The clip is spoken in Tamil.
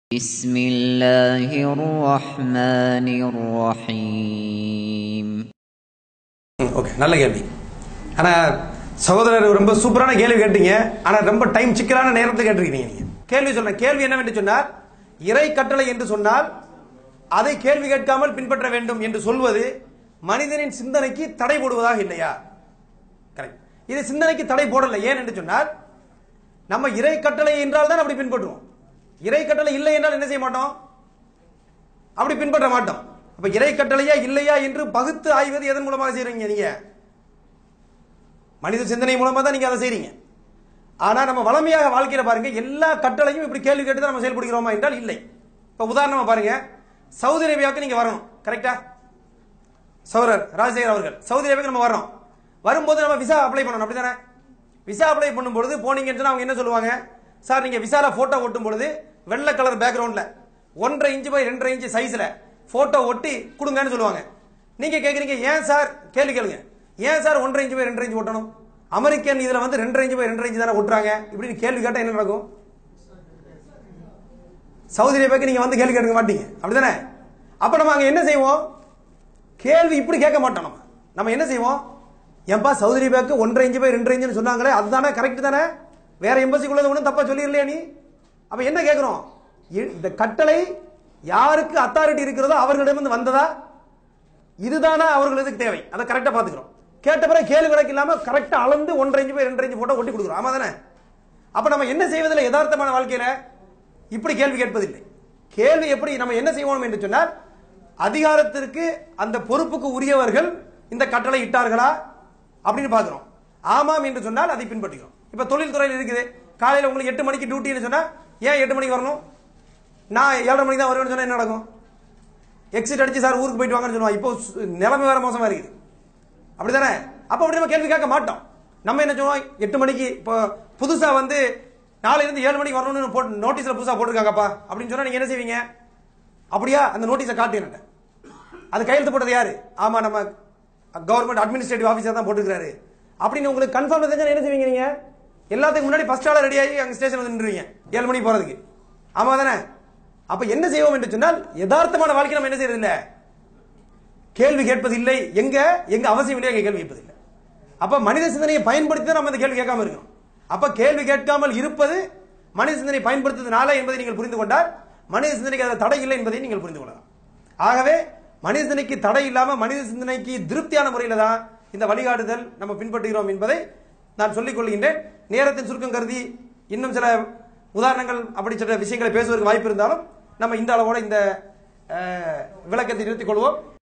بسم الله الرحمن الرحيم ம், ஓகே நல்ல கேள்வி ஆனால் சகோதரர் ரொம்ப சூப்பரான கேள்வி கேட்டீங்க ஆனால் ரொம்ப டைம் சிக்கலான நேரத்தை கேட்டிருக்கீங்க நீங்க கேள்வி சொல்றேன் கேள்வி என்னவென்று சொன்னால் இறை கட்டளை என்று சொன்னால் அதை கேள்வி கேட்காமல் பின்பற்ற வேண்டும் என்று சொல்வது மனிதனின் சிந்தனைக்கு தடை போடுவதாக இல்லையா கரெக்ட் இது சிந்தனைக்கு தடை போடல ஏன் என்று சொன்னால் நம்ம இறை கட்டளை என்றால் தான் அப்படி பின்பற்றுவோம் இறை கட்டளை இல்லை என்றால் என்ன செய்ய மாட்டோம் அப்படி பின்பற்ற மாட்டோம் அப்ப இறை கட்டளையா இல்லையா என்று பகுத்து ஆய்வது எதன் மூலமாக செய்றீங்க நீங்க மனித சிந்தனை மூலமா தான் நீங்க அதை செய்றீங்க ஆனா நம்ம வளமையாக வாழ்க்கையில பாருங்க எல்லா கட்டளையும் இப்படி கேள்வி கேட்டு தான் நம்ம செயல்படுகிறோமா என்றால் இல்லை இப்ப உதாரணமா பாருங்க சவுதி அரேபியாவுக்கு நீங்க வரணும் கரெக்டா சௌரர் ராஜசேகர் அவர்கள் சவுதி அரேபியாவுக்கு நம்ம வரோம் வரும்போது நம்ம விசா அப்ளை பண்ணணும் அப்படிதானே விசா அப்ளை பண்ணும் பொழுது போனீங்கன்னு சொன்னா அவங்க என்ன சொல்லுவாங்க சார் நீங்க விசால போட்டோ ஒட்டும் பொழுது வெள்ளை கலர் பேக்ரவுண்ட்ல ஒன்றரை இன்ச்சு பை ரெண்டரை இன்ச்சு சைஸ்ல போட்டோ ஒட்டி கொடுங்கன்னு சொல்லுவாங்க நீங்க கேக்குறீங்க ஏன் சார் கேள்வி கேளுங்க ஏன் சார் ஒன்றரை இன்ச்சு பை ரெண்டரை இன்ச்சு ஒட்டணும் அமெரிக்கன் இதுல வந்து ரெண்டரை இன்ச்சு பை ரெண்டரை இன்ச்சு தானே ஒட்டுறாங்க இப்படின்னு கேள்வி கேட்டா என்ன நடக்கும் சவுதி அரேபியாவுக்கு நீங்க வந்து கேள்வி கேட்க மாட்டீங்க அப்படிதானே அப்ப நம்ம அங்க என்ன செய்வோம் கேள்வி இப்படி கேட்க மாட்டோம் நம்ம நம்ம என்ன செய்வோம் ஏன்பா சவுதி அரேபியாவுக்கு ஒன்றரை இன்ச்சு பை ரெண்டரை இன்ச்சுன்னு சொன்னாங்களே அதுதானே கரெக்ட் தானே வேற எம்பசிக்குள்ள ஒன்றும் தப்பா சொல்லிடலையா நீ அப்ப என்ன கேட்கிறோம் இ- இந்த கட்டளை யாருக்கு அத்தாரிட்டி இருக்கிறதோ அவர்களிடமிருந்து வந்ததா இதுதானே அவர்களுக்கு தேவை அதை கரெக்டா பாத்துக்கிறோம் கேட்ட பிறகு கேள்வி கணக்கு இல்லாம கரெக்டா அளந்து ஒன்றரை இன்ச்சு பை ரெண்டரை இன்ச்சு போட்டோ ஒட்டி கொடுக்குறோம் ஆமா தானே அப்ப நம்ம என்ன செய்வதில்லை யதார்த்தமான வாழ்க்கையில இப்படி கேள்வி கேட்பதில்லை கேள்வி எப்படி நம்ம என்ன செய்வோம் என்று சொன்னால் அதிகாரத்திற்கு அந்த பொறுப்புக்கு உரியவர்கள் இந்த கட்டளை இட்டார்களா அப்படின்னு பார்க்கிறோம் ஆமாம் என்று சொன்னால் அதை பின்பற்றுகிறோம் இப்ப தொழில்துறையில் இருக்குது காலையில உங்களுக்கு எட்டு மணிக்கு டியூட்டின்னு சொன்னா ஏன் எட்டு மணிக்கு வரணும் நான் ஏழரை மணிக்கு தான் வருவேன்னு சொன்னா என்ன நடக்கும் எக்ஸிட் அடிச்சு சார் ஊருக்கு போயிட்டு வாங்கன்னு சொல்லுவாங்க இப்போ சு- நிலைமை வேற மோசமா இருக்குது அப்படிதானே அப்ப அப்படி நம்ம கேள்வி கேட்க மாட்டோம் நம்ம என்ன சொல்லுவோம் எட்டு மணிக்கு இப்போ புதுசா வந்து நாளைல இருந்து ஏழு மணிக்கு வரணும்னு போட்டு நோட்டீஸ்ல புதுசா போட்டிருக்காங்கப்பா அப்படின்னு சொன்னா நீங்க என்ன செய்வீங்க அப்படியா அந்த நோட்டீஸை காட்டு என்கிட்ட அது கையெழுத்து போட்டது யாரு ஆமா நம்ம கவர்மெண்ட் அட்மினிஸ்ட்ரேட்டிவ் ஆபீசர் தான் போட்டுருக்காரு அப்படின்னு உங்களுக்கு கன்ஃபார்ம் தெரிஞ்சா என்ன செய்வீங்க நீங்க எல்லாத்துக்கும் முன்னாடி ஃபர்ஸ்ட் ஆள ரெடி ஆகி அங்க ஸ்டேஷன் வந்து நின்றுவீங்க ஏழு மணிக்கு போறதுக்கு ஆமா தானே அப்ப என்ன செய்வோம் என்று சொன்னால் யதார்த்தமான வாழ்க்கை நம்ம என்ன செய்யறது இல்ல கேள்வி கேட்பது இல்லை எங்க எங்க அவசியம் இல்லையா அங்க கேள்வி கேட்பது இல்லை அப்ப மனித சிந்தனையை பயன்படுத்தி தான் நம்ம இந்த கேள்வி கேட்காம இருக்கோம் அப்ப கேள்வி கேட்காமல் இருப்பது மனித சிந்தனை பயன்படுத்துவதனால என்பதை நீங்கள் புரிந்து கொண்டால் மனித சிந்தனைக்கு அது தடை இல்லை என்பதை நீங்கள் புரிந்து கொள்ளலாம் ஆகவே மனித சிந்தனைக்கு தடை இல்லாம மனித சிந்தனைக்கு திருப்தியான முறையில தான் இந்த வழிகாட்டுதல் நம்ம பின்பற்றுகிறோம் என்பதை நான் சொல்லிக் கொள்கின்றேன் நேரத்தின் சுருக்கம் கருதி இன்னும் சில உதாரணங்கள் அப்படி சில விஷயங்களை பேசுவதற்கு வாய்ப்பு இருந்தாலும் நம்ம இந்த அளவோட இந்த அஹ், விளக்கத்தை நிறுத்திக் கொள்வோம்